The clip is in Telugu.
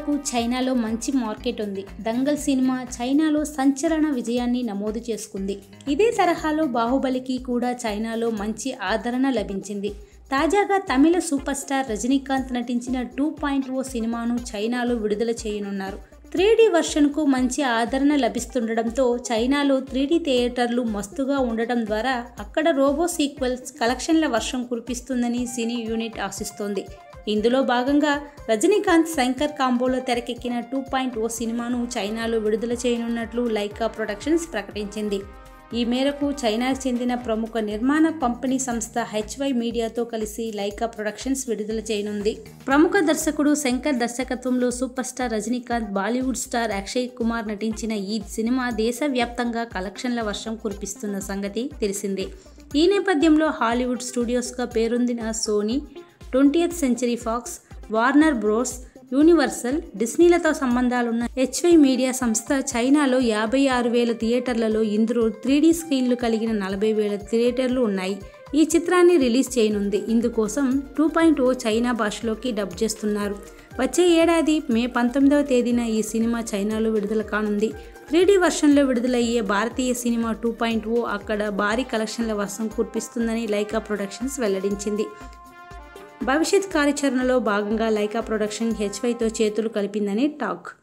సినిమాలకు చైనాలో మంచి మార్కెట్ ఉంది దంగల్ సినిమా చైనాలో సంచలన విజయాన్ని నమోదు చేసుకుంది ఇదే తరహాలో బాహుబలికి కూడా చైనాలో మంచి ఆదరణ లభించింది తాజాగా తమిళ సూపర్ స్టార్ రజనీకాంత్ నటించిన టూ పాయింట్ ఓ సినిమాను చైనాలో విడుదల చేయనున్నారు త్రీ డీ వర్షన్కు మంచి ఆదరణ లభిస్తుండటంతో చైనాలో త్రీ డీ థియేటర్లు మస్తుగా ఉండటం ద్వారా అక్కడ రోబో సీక్వెల్స్ కలెక్షన్ల వర్షం కురిపిస్తుందని సినీ యూనిట్ ఆశిస్తోంది ఇందులో భాగంగా రజనీకాంత్ శంకర్ కాంబోలో తెరకెక్కిన టూ పాయింట్ ఓ సినిమాను చైనాలో విడుదల చేయనున్నట్లు లైకా ప్రొడక్షన్స్ ప్రకటించింది ఈ మేరకు చైనాకు చెందిన ప్రముఖ నిర్మాణ పంపిణీ సంస్థ హెచ్వై మీడియాతో కలిసి లైకా ప్రొడక్షన్స్ విడుదల చేయనుంది ప్రముఖ దర్శకుడు శంకర్ దర్శకత్వంలో super star Rajinikanth Bollywood star Akshay Kumar నటించిన ఈ సినిమా దేశవ్యాప్తంగా కలెక్షన్ల వర్షం కురిపిస్తున్న సంగతి తెలిసిందే ఈ నేపథ్యంలో హాలీవుడ్ స్టూడియోస్గా పేరొందిన Sony twentieth century Fox Warner Bros Universal డిస్నీలతో సంబంధాలున్న హెచ్వై మీడియా సంస్థ చైనాలో యాభై ఆరు వేల థియేటర్లలో ఇందులో త్రీ డీ స్క్రీన్లు కలిగిన నలభై వేల థియేటర్లు ఉన్నాయి ఈ చిత్రాన్ని రిలీజ్ చేయనుంది ఇందుకోసం టూ పాయింట్ ఓ చైనా భాషలోకి డబ్ చేస్తున్నారు వచ్చే ఏడాది మే పంతొమ్మిదవ తేదీన ఈ సినిమా చైనాలో విడుదల కానుంది త్రీ డీ వర్షన్లో విడుదలయ్యే భారతీయ సినిమా టూ పాయింట్ ఓ అక్కడ భారీ కలెక్షన్ల వర్షం కురిపిస్తుందని లైకా ప్రొడక్షన్స్ వెల్లడించింది భవిష్యత్ కార్యాచరణలో భాగంగా లైకా ప్రొడక్షన్ హెచ్వైతో చేతులు కలిపిందని టాక్